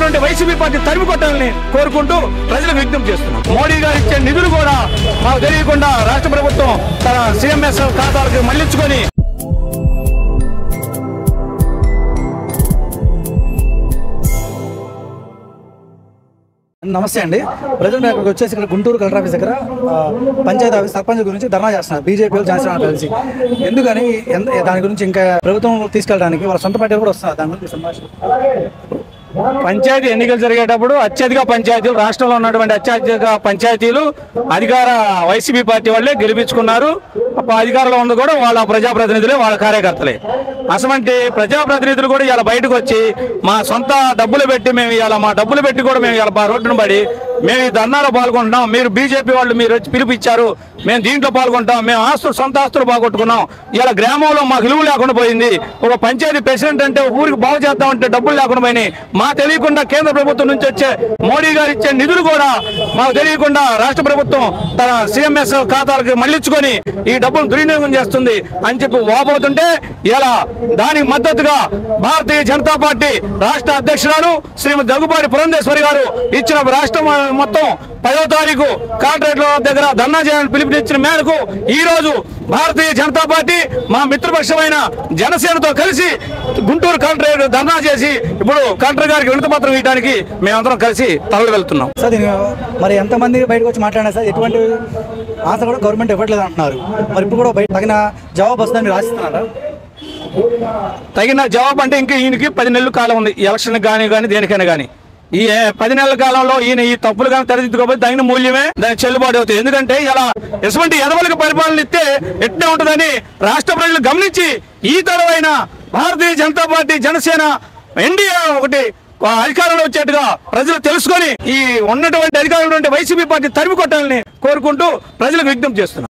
నుండి YCP party తరిమి కొట్టాలని కోరుకుంటూ ప్రజలకు విజ్ఞప్తి చేస్తున్నాం మోడీ గారు ఇచ్చే నిధులు కూడా మాకు తెలియకుండా రాష్ట్ర ప్రభుత్వం తన సిఎంఎస్ ఖాతాలకు మళ్లించుకొని నమస్తే అండి ప్రజెంట్ ఇక్కడికి వచ్చేసి ఇక్కడ గుంటూరు కలెక్టర్ ఆఫీస్ దగ్గర ఆ, పంచాయతీ ఆఫీస్ సర్పంచ్ గురించి ధర్నా చేస్తున్నారు బీజేపీ జనసేన కలిసి ఎందుకని ఎంత- దాని గురించి ఇంకా ప్రభుత్వం తీసుకెళ్ళడానికి వాళ్ళ సొంత పార్టీలు కూడా వస్తున్నారు దాని గురించి సంభాషణ పంచాయతీ ఎన్నికలు జరిగేటప్పుడు అత్యధిక పంచాయతీలు రాష్ట్రంలో ఉన్నటువంటి అత్యధిక పంచాయతీలు అధికార వైసీపీ పార్టీ వాళ్ళే గెలిపించుకున్నారు అప్పుడు అధికారంలో ఉంది కూడా వాళ్ళ ప్రజాప్రతినిధులే వాళ్ళ కార్యకర్తలే అసమంటి ప్రజాప్రతినిధులు కూడా ఇలా బయటకు వచ్చి మా సొంత డబ్బులు పెట్టి మేము ఇవాళ మా డబ్బులు పెట్టి కూడా మేము ఇలా రోడ్డును పడి మేము ఈ ధర్నాలో పాల్గొంటున్నాం మీరు బీజేపీ వాళ్ళు మీరు వచ్చి పిలుపుచ్చారు మేము దీంట్లో పాల్గొంటాం మేము ఆస్తులు సొంత ఆస్తులు బాగొట్టుకున్నాం ఇలా గ్రామంలో మాకు విలువ లేకుండా పోయింది ఒక పంచాయతీ ప్రెసిడెంట్ అంటే ఊరికి బాగు చేద్దామంటే డబ్బులు లేకుండా పోయినాయి మా తెలియకుండా కేంద్ర ప్రభుత్వం నుంచి వచ్చే మోడీ గారు ఇచ్చే నిధులు కూడా మాకు తెలియకుండా రాష్ట్ర ప్రభుత్వం తన సిఎంఎస్ ఖాతాలకు మళ్లించుకొని ఈ డబ్బులు దుర్వినియోగం చేస్తుంది అని చెప్పి వాపోతుంటే ఇలా దానికి మద్దతుగా భారతీయ జనతా పార్టీ రాష్ట్ర అధ్యక్షురాలు శ్రీమతి దగ్గుబాటి పురంధేశ్వరి గారు ఇచ్చిన రాష్ట్రం మొత్తం పదో తారీఖు కాంట్రాక్ట్ల దగ్గర ధర్నా చేయాలని పిలుపునిచ్చిన మేరకు ఈ రోజు భారతీయ జనతా పార్టీ మా మిత్రపక్షమైన జనసేనతో కలిసి గుంటూరు కలెక్టర్ ధర్నా చేసి ఇప్పుడు కలెక్టర్ గారికి వినతి పత్రం ఇవ్వడానికి మేమందరం కలిసి తరలి వెళ్తున్నాం సార్ దీని మరి ఎంతమంది బయటకు వచ్చి మాట్లాడినా సార్ ఎటువంటి ఆన్సర్ కూడా గవర్నమెంట్ ఇవ్వట్లేదు అంటున్నారు మరి ఇప్పుడు కూడా బయట తగిన జవాబు వస్తుందని మీరు ఆశిస్తున్నారా తగిన జవాబు అంటే ఇంకా ఈయనకి పది నెలల కాలం ఉంది ఎలక్షన్ కానీ కానీ దేనికైనా కానీ ఈ ఏ, పది నెలల కాలంలో ఈయన ఈ తప్పులు కానీ తరదిద్దుకోకపోతే తగిన మూల్యమే దానికి చెల్లుబాటు అవుతుంది ఎందుకంటే ఇలా ఎటువంటి ఎదవలకు పరిపాలన ఇస్తే ఎట్టే ఉంటుందని రాష్ట్ర ప్రజలు గమనించి ఈ తరమైన భారతీయ జనతా పార్టీ జనసేన ఎన్డీఏ ఒకటి ఆ, అధికారంలో వచ్చేట్టుగా ప్రజలు తెలుసుకొని ఈ ఉన్నటువంటి అధికారంలో ఉండే వైసీపీ పార్టీ తరిమి కొట్టాలని కోరుకుంటూ ప్రజలకు విజ్ఞప్తి చేస్తున్నాం